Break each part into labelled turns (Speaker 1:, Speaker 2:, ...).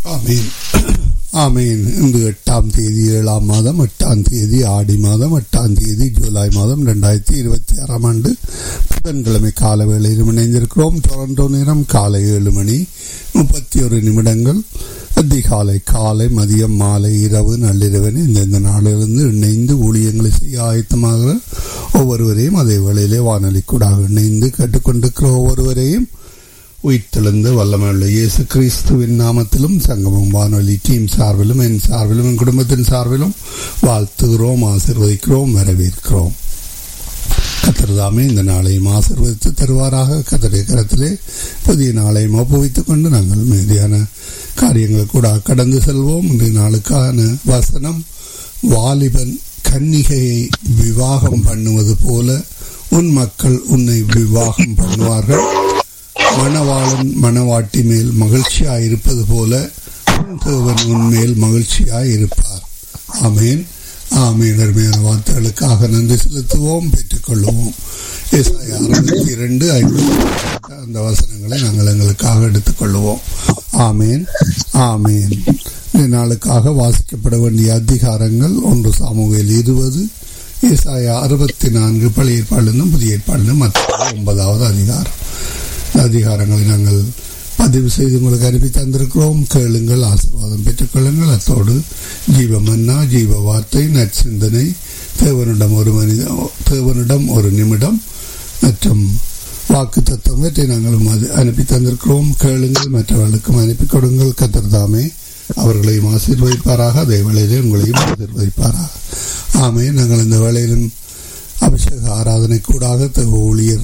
Speaker 1: ஆமீன் ஆமீன் இன்று எட்டாம் தேதி ஏழாம் மாதம் எட்டாம் தேதி ஆடி மாதம் எட்டாம் தேதி ஜூலை மாதம் ரெண்டாயிரத்தி இருபத்தி ஆறாம் ஆண்டு புதன்கிழமை கால வேளையில் இணைந்திருக்கிறோம் டொரண்டோ நேரம் காலை ஏழு மணி முப்பத்தி ஒரு நிமிடங்கள் அதிகாலை காலை மதியம் மாலை இரவு நள்ளிரவன் இந்தந்த நாளிலிருந்து இணைந்து ஊழியங்களை செய்ய ஆயத்தமாகிற ஒவ்வொருவரையும் அதே வேளையிலே வானொலி கூடாக இணைந்து கேட்டுக்கொண்டிருக்கிற ஒவ்வொருவரையும் உயிர்த்தெழுந்த வல்லமையுள்ள இயேசு கிறிஸ்துவின் நாமத்திலும் சங்கமம் வானொலி டீம் சார்பிலும் என் சார்பிலும் என் குடும்பத்தின் சார்பிலும் வாழ்த்துகிறோம் ஆசிர்வதிக்கிறோம் வரவேற்கிறோம் கத்திரதாமே இந்த நாளையும் ஆசிர்வதித்து தருவாராக கத்தடைய கரத்திலே புதிய நாளையும் ஒப்புவித்துக் கொண்டு நாங்கள் மீதியான காரியங்கள் கூட கடந்து செல்வோம் இன்றைய நாளுக்கான வசனம் வாலிபன் கன்னிகையை விவாகம் பண்ணுவது போல உன் மக்கள் உன்னை விவாகம் பண்ணுவார்கள் மணவாளன் மணவாட்டி மேல் மகிழ்ச்சியாய் இருப்பது போல உன் தேவன் உன் மேல் மகிழ்ச்சியாய் இருப்பார் ஆமேன் ஆமீன் அருமையான வார்த்தைகளுக்காக நன்றி செலுத்துவோம் பெற்றுக்கொள்வோம் அறுபத்தி இரண்டு ஐம்பத்தி அந்த வசனங்களை நாங்கள் எங்களுக்காக எடுத்துக்கொள்வோம் ஆமேன் ஆமேன் இந்த நாளுக்காக வாசிக்கப்பட வேண்டிய அதிகாரங்கள் ஒன்று சாமுவேல் இருபது ஏசாயா அறுபத்தி நான்கு பழைய ஏற்பாடுன்னு புதிய ஏற்பாடுன்னு மற்ற ஒன்பதாவது அதிகாரம் அதிகாரங்களை நாங்கள் பதிவு செய்து உங்களுக்கு அனுப்பி தந்திருக்கிறோம் கேளுங்கள் ஆசீர்வாதம் பெற்றுக்கொள்ளுங்கள் அத்தோடு ஜீவ மன்னா ஜீவ வார்த்தை நற்சிந்தனை தேவனிடம் ஒரு மனித தேவனிடம் ஒரு நிமிடம் மற்றும் வாக்கு தத்துவத்தை நாங்களும் அது அனுப்பி தந்திருக்கிறோம் கேளுங்கள் மற்றவர்களுக்கும் அனுப்பி கொடுங்கள் கத்திரதாமே அவர்களையும் ஆசீர்வதிப்பாராக அதே வேளையிலே உங்களையும் ஆசீர்வதிப்பாராக ஆமே நாங்கள் இந்த வேளையிலும் அபிஷேக ஆராதனை கூடாக ஊழியர்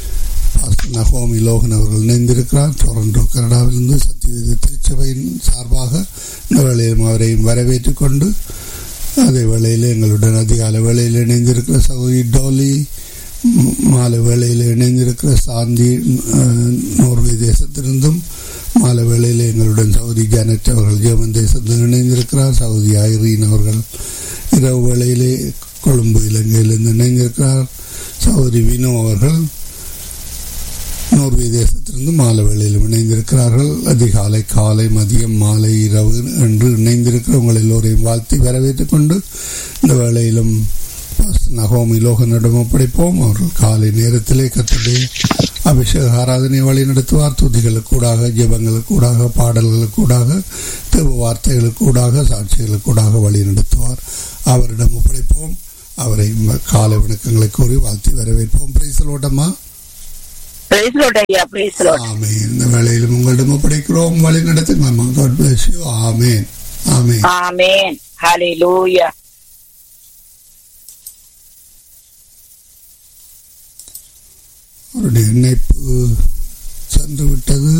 Speaker 1: நகோமி லோகன் அவர்கள் இணைந்திருக்கிறார் டொரண்டோ கனடாவிலிருந்து சத்தியவேத திருச்சபையின் சார்பாக இந்த வேளையிலும் அவரையும் வரவேற்றுக் கொண்டு அதே வேளையில் எங்களுடன் அதிகால வேளையில் இணைந்திருக்கிற சகோதரி டோலி மாலை வேளையில் இணைந்திருக்கிற சாந்தி நோர்வே தேசத்திலிருந்தும் மாலை வேளையில் எங்களுடன் சகோதரி ஜானட் அவர்கள் ஜெர்மன் தேசத்தில் இணைந்திருக்கிறார் சகோதரி ஐரீன் அவர்கள் இரவு வேளையிலே கொழும்பு இலங்கையிலிருந்து இணைந்திருக்கிறார் சகோதரி வினோ அவர்கள் நோர்வே தேசத்திலிருந்து மாலை வேளையில் இணைந்திருக்கிறார்கள் அதிகாலை காலை மதியம் மாலை இரவு என்று இணைந்திருக்கிற உங்கள் எல்லோரையும் வாழ்த்தி வரவேற்றுக் கொண்டு இந்த வேளையிலும் நகோமி லோகனிடம் ஒப்படைப்போம் அவர்கள் காலை நேரத்திலே கத்தடே அபிஷேக ஆராதனை வழி நடத்துவார் துதிகளுக்கூடாக ஜபங்களுக்கூடாக பாடல்களுக்கூடாக தேவ வார்த்தைகளுக்கூடாக சாட்சிகளுக்கூடாக வழி நடத்துவார் அவரிடம் ஒப்படைப்போம் அவரை காலை வணக்கங்களை கூறி வாழ்த்தி வரவேற்போம் பிரைசலோட்டமா இந்த வேளையிலும் உங்களிடம் ஒப்படைக்கிறோம் வழி நடத்துங்க ஆமேன் ஆமேன்
Speaker 2: ஆமேன் ஹalleluya
Speaker 1: அவருடைய இணைப்பு சென்று விட்டது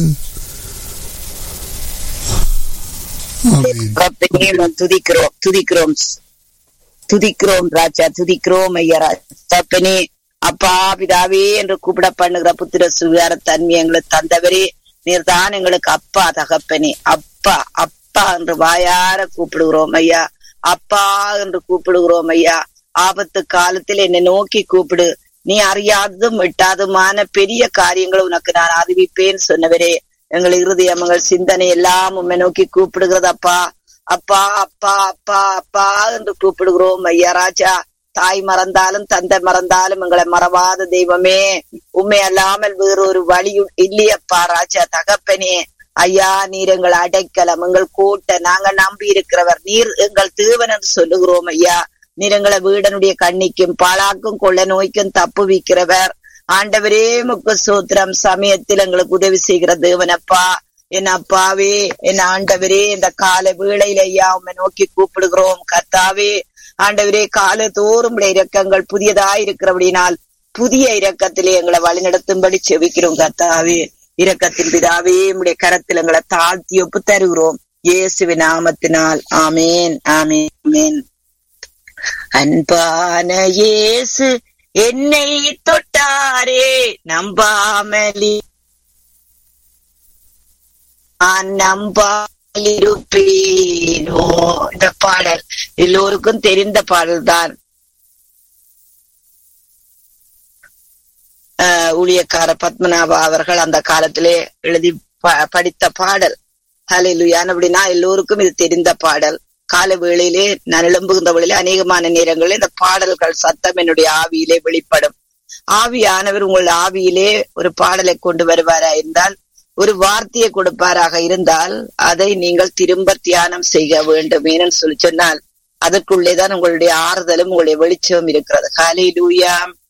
Speaker 2: துதிக்கிறோம் துதிக்கிறோம் துதிக்கிறோம் ராஜா துதிக்கிறோம் ஐயா தப்பனே அப்பா பிதாவே என்று கூப்பிட பண்ணுகிற புத்திர சுகார தன்மை எங்களுக்கு தந்தவரே நீர்தான் எங்களுக்கு அப்பா தகப்பனே அப்பா அப்பா என்று வாயார கூப்பிடுகிறோம் ஐயா அப்பா என்று கூப்பிடுகிறோம் ஐயா ஆபத்து காலத்தில் என்னை நோக்கி கூப்பிடு நீ அறியாததும் விட்டாதுமான பெரிய காரியங்களை உனக்கு நான் அறிவிப்பேன் சொன்னவரே எங்கள் இருதயம் எங்கள் சிந்தனை எல்லாம் உண்மை நோக்கி கூப்பிடுகிறது அப்பா அப்பா அப்பா அப்பா அப்பா என்று கூப்பிடுகிறோம் ஐயா ராஜா தாய் மறந்தாலும் தந்தை மறந்தாலும் எங்களை மறவாத தெய்வமே உண்மை அல்லாமல் வேறொரு வழி இல்லையப்பா ராஜா தகப்பனே ஐயா நீர் எங்கள் அடைக்கலம் எங்கள் கூட்ட நாங்க நம்பி இருக்கிறவர் நீர் எங்கள் தேவன் என்று சொல்லுகிறோம் ஐயா நீர் எங்களை வீடனுடைய கண்ணிக்கும் பாழாக்கும் கொள்ள நோய்க்கும் தப்பு வைக்கிறவர் ஆண்டவரே முக்கு சூத்திரம் சமயத்தில் எங்களுக்கு உதவி செய்கிற தேவனப்பா என் அப்பாவே என் ஆண்டவரே இந்த கால வேளையில ஐயா உண்மை நோக்கி கூப்பிடுகிறோம் கத்தாவே ஆண்டவரே கால தோறும் இரக்கங்கள் புதியதாய் இருக்கிறபடினால் புதிய இரக்கத்திலே எங்களை வழிநடத்தும்படி செவிக்கிறோம் கத்தாவே இரக்கத்தின் பிதாவே உடைய கரத்தில் எங்களை தாழ்த்தி ஒப்பு தருகிறோம் இயேசுவின் நாமத்தினால் ஆமேன் ஆமேன் ஆமேன் அன்பான இயேசு என்னை தொட்டாரே நம்பாமலி நம்பாலிருப்பேனோ இந்த பாடல் எல்லோருக்கும் தெரிந்த பாடல் தான் ஊழியக்கார பத்மநாபா அவர்கள் அந்த காலத்திலே எழுதி படித்த பாடல் ஹalleluya அப்படின்னா எல்லோருக்கும் இது தெரிந்த பாடல் கால வேளையிலே நான் எழும்புகின்ற வேளையிலே அநேகமான நேரங்களில் இந்த பாடல்கள் சத்தம் என்னுடைய ஆவியிலே வெளிப்படும் ஆவியானவர் உங்கள் ஆவியிலே ஒரு பாடலை கொண்டு வருவாரா இருந்தால் ஒரு வார்த்தையை கொடுப்பாராக இருந்தால் அதை நீங்கள் திரும்ப தியானம் செய்ய வேண்டும் ஏன்னு சொல்லி சொன்னால் அதற்குள்ளேதான் உங்களுடைய ஆறுதலும் உங்களுடைய வெளிச்சமும் இருக்கிறது ஹalleluya